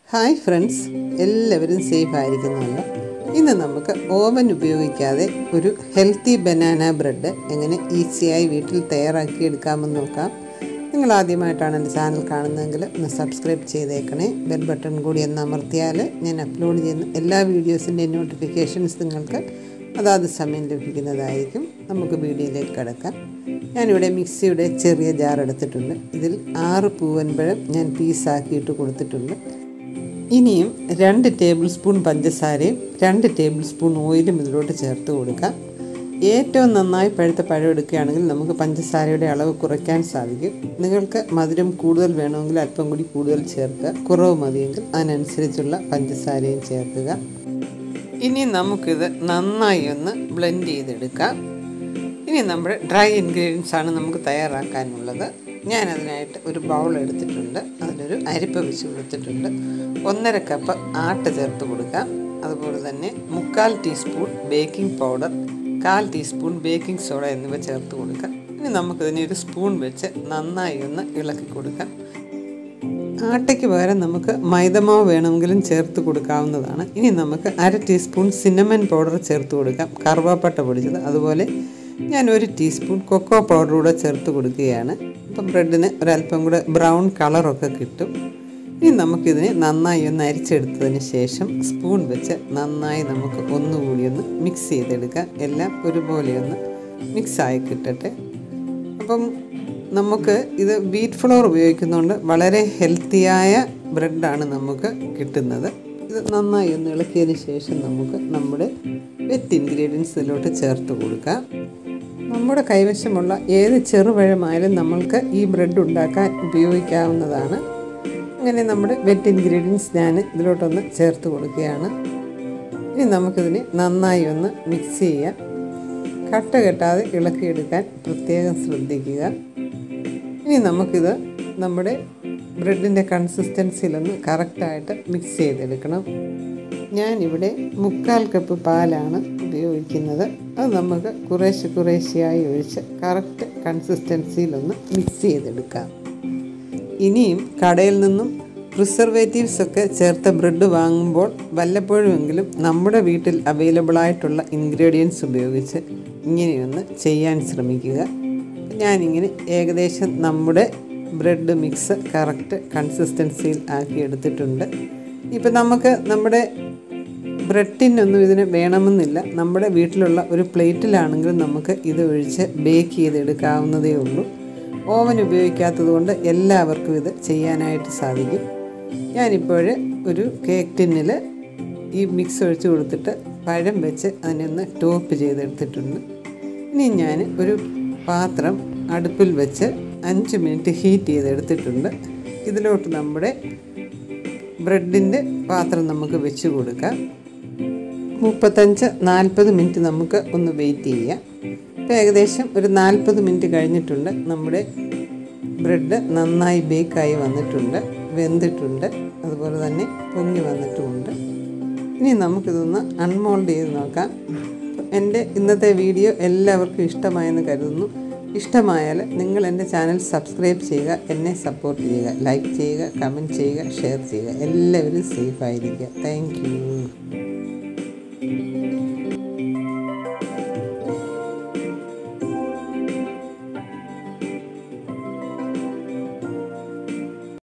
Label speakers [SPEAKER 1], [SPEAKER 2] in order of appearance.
[SPEAKER 1] hi friends എല്ലാവരും safe ആയിരിക്കുന്നുണ്ടോ ഇന്ന് നമുക്ക് ഓവൻ ഉപയോഗിക്കാതെ ഒരു ഹെൽത്തി ബനാന ബ്രെഡ് എങ്ങനെ ഈസിയായി വീട്ടിൽ തയ്യാറാക്കി എടുക്കാമെന്ന് നോക്കാം നിങ്ങൾ ആദ്യമായിട്ടാണ് എൻ്റെ ചാനൽ കാണുന്നതെങ്കിൽ ഒന്ന് സബ്സ്ക്രൈബ് ചെയ്തേക്കണേ ബെൽ ബട്ടൺ കൂടി ഒന്ന് അമർത്തിയാൽ ഞാൻ അപ്ലോഡ് ചെയ്യുന്ന എല്ലാ വീഡിയോസിൻ്റെയും നോട്ടിഫിക്കേഷൻസ് നിങ്ങൾക്ക് അതാത് സമയം ലഭിക്കുന്നതായിരിക്കും നമുക്ക് വീഡിയോയിലേക്ക് കിടക്കാം ഞാനിവിടെ മിക്സിയുടെ ചെറിയ ജാർ എടുത്തിട്ടുണ്ട് ഇതിൽ ആറ് പൂവൻപഴം ഞാൻ പീസാക്കിയിട്ട് കൊടുത്തിട്ടുണ്ട് ഇനിയും രണ്ട് ടേബിൾ സ്പൂൺ പഞ്ചസാരയും രണ്ട് ടേബിൾ സ്പൂൺ ഓയിലും ഇതിലോട്ട് ചേർത്ത് കൊടുക്കാം ഏറ്റവും നന്നായി പഴുത്ത പഴം എടുക്കുകയാണെങ്കിൽ നമുക്ക് പഞ്ചസാരയുടെ അളവ് കുറയ്ക്കാൻ സാധിക്കും നിങ്ങൾക്ക് മധുരം കൂടുതൽ വേണമെങ്കിൽ അല്പം കൂടി കൂടുതൽ ചേർക്കുക കുറവ് മതിയെങ്കിൽ അതിനനുസരിച്ചുള്ള പഞ്ചസാരയും ചേർക്കുക ഇനി നമുക്കിത് നന്നായി ഒന്ന് ബ്ലെൻഡ് ചെയ്തെടുക്കാം ഇനി നമ്മുടെ ഡ്രൈ ഇൻഗ്രീഡിയൻസ് ആണ് നമുക്ക് തയ്യാറാക്കാനുള്ളത് ഞാൻ അതിനായിട്ട് ഒരു ബൗൾ എടുത്തിട്ടുണ്ട് അതിലൊരു അരിപ്പ വെച്ച് കൊടുത്തിട്ടുണ്ട് ഒന്നര കപ്പ് ആട്ട ചേർത്ത് കൊടുക്കാം അതുപോലെ തന്നെ മുക്കാൽ ടീസ്പൂൺ ബേക്കിംഗ് പൗഡർ കാൽ ടീസ്പൂൺ ബേക്കിംഗ് സോഡ എന്നിവ ചേർത്ത് കൊടുക്കാം ഇനി നമുക്കിതിനെ ഒരു സ്പൂൺ വെച്ച് നന്നായി ഒന്ന് ഇളക്കി കൊടുക്കാം ആട്ടയ്ക്ക് പകരം നമുക്ക് മൈദമാവ് വേണമെങ്കിലും ചേർത്ത് കൊടുക്കാവുന്നതാണ് ഇനി നമുക്ക് അര ടീസ്പൂൺ സിന്നമൻ പൗഡർ ചേർത്ത് കൊടുക്കാം കറുവാപ്പട്ട പൊടിച്ചത് അതുപോലെ ഞാൻ ഒരു ടീസ്പൂൺ കൊക്കോ പൗഡർ കൂടെ ചേർത്ത് കൊടുക്കുകയാണ് അപ്പം ബ്രെഡിന് ഒരല്പം കൂടെ ബ്രൗൺ കളറൊക്കെ കിട്ടും ഇനി നമുക്കിതിനെ നന്നായി ഒന്ന് അരിച്ചെടുത്തതിന് ശേഷം സ്പൂൺ വെച്ച് നന്നായി നമുക്ക് ഒന്നുകൂടി ഒന്ന് മിക്സ് ചെയ്തെടുക്കാം എല്ലാം ഒരുപോലെ ഒന്ന് മിക്സായി കിട്ടട്ടെ അപ്പം നമുക്ക് ഇത് വീറ്റ് ഫ്ലോർ ഉപയോഗിക്കുന്നതുകൊണ്ട് വളരെ ഹെൽത്തിയായ ബ്രെഡാണ് നമുക്ക് കിട്ടുന്നത് ഇത് നന്നായി ഒന്ന് ഇളക്കിയതിന് ശേഷം നമുക്ക് നമ്മുടെ വെറ്റ് ഇൻഗ്രീഡിയൻസ് ഇതിലോട്ട് ചേർത്ത് കൊടുക്കാം നമ്മുടെ കൈവശമുള്ള ഏത് ചെറുപഴമായാലും നമ്മൾക്ക് ഈ ബ്രെഡ് ഉണ്ടാക്കാൻ ഉപയോഗിക്കാവുന്നതാണ് അങ്ങനെ നമ്മുടെ വെറ്റ് ഇൻഗ്രീഡിയൻസ് ഞാൻ ഇതിലോട്ടൊന്ന് ചേർത്ത് കൊടുക്കുകയാണ് ഇനി നമുക്കിതിനെ നന്നായി ഒന്ന് മിക്സ് ചെയ്യാം കട്ട കെട്ടാതെ ഇളക്കിയെടുക്കാൻ പ്രത്യേകം ശ്രദ്ധിക്കുക ഇനി നമുക്കിത് നമ്മുടെ ബ്രെഡിൻ്റെ കൺസിസ്റ്റൻസിയിലൊന്ന് കറക്റ്റായിട്ട് മിക്സ് ചെയ്തെടുക്കണം ഞാനിവിടെ മുക്കാൽ കപ്പ് പാലാണ് ഉപയോഗിക്കുന്നത് അത് നമുക്ക് കുറേശ്ശെ കുറേശ്ശെയായി ഒഴിച്ച് കറക്റ്റ് കൺസിസ്റ്റൻസിയിലൊന്ന് മിക്സ് ചെയ്തെടുക്കാം ഇനിയും കടയിൽ നിന്നും പ്രിസർവേറ്റീവ്സ് ഒക്കെ ചേർത്ത ബ്രെഡ് വാങ്ങുമ്പോൾ വല്ലപ്പോഴുമെങ്കിലും നമ്മുടെ വീട്ടിൽ അവൈലബിൾ ആയിട്ടുള്ള ഇൻഗ്രീഡിയൻസ് ഉപയോഗിച്ച് ഇങ്ങനെയൊന്ന് ചെയ്യാൻ ശ്രമിക്കുക ഞാനിങ്ങനെ ഏകദേശം നമ്മുടെ ബ്രെഡ് മിക്സ് കറക്റ്റ് കൺസിസ്റ്റൻസിയിൽ ആക്കി എടുത്തിട്ടുണ്ട് ഇപ്പം നമുക്ക് നമ്മുടെ ബ്രെഡിനൊന്നും ഇതിന് വേണമെന്നില്ല നമ്മുടെ വീട്ടിലുള്ള ഒരു പ്ലേറ്റിലാണെങ്കിലും നമുക്ക് ഇത് ഒഴിച്ച് ബേക്ക് ചെയ്തെടുക്കാവുന്നതേ ഉള്ളൂ ഓവൻ ഉപയോഗിക്കാത്തത് കൊണ്ട് എല്ലാവർക്കും ഇത് ചെയ്യാനായിട്ട് സാധിക്കും ഞാനിപ്പോൾ ഒരു കേക്ക് ടിന്നിൽ ഈ മിക്സ് ഒഴിച്ച് കൊടുത്തിട്ട് പഴം വെച്ച് അതിനൊന്ന് ടോപ്പ് ചെയ്തെടുത്തിട്ടുണ്ട് ഇനി ഞാൻ ഒരു പാത്രം അടുപ്പിൽ വെച്ച് അഞ്ച് മിനിറ്റ് ഹീറ്റ് ചെയ്തെടുത്തിട്ടുണ്ട് ഇതിലോട്ട് നമ്മുടെ ബ്രെഡിൻ്റെ പാത്രം നമുക്ക് വെച്ച് കൊടുക്കാം മുപ്പത്തഞ്ച് നാൽപ്പത് മിനിറ്റ് നമുക്ക് ഒന്ന് വെയിറ്റ് ചെയ്യാം ഇപ്പോൾ ഏകദേശം ഒരു നാൽപ്പത് മിനിറ്റ് കഴിഞ്ഞിട്ടുണ്ട് നമ്മുടെ ബ്രെഡ് നന്നായി ബേക്കായി വന്നിട്ടുണ്ട് വെന്തിട്ടുണ്ട് അതുപോലെ തന്നെ പൊങ്ങി വന്നിട്ടുമുണ്ട് ഇനി നമുക്കിതൊന്ന് അൺമോൾഡ് ചെയ്ത് നോക്കാം എൻ്റെ ഇന്നത്തെ വീഡിയോ എല്ലാവർക്കും ഇഷ്ടമായെന്ന് കരുതുന്നു ഇഷ്ടമായാൽ നിങ്ങൾ എൻ്റെ ചാനൽ സബ്സ്ക്രൈബ് ചെയ്യുക എന്നെ സപ്പോർട്ട് ചെയ്യുക ലൈക്ക് ചെയ്യുക കമൻറ്റ് ചെയ്യുക ഷെയർ ചെയ്യുക എല്ലാവരും സേഫ് ആയിരിക്കുക താങ്ക്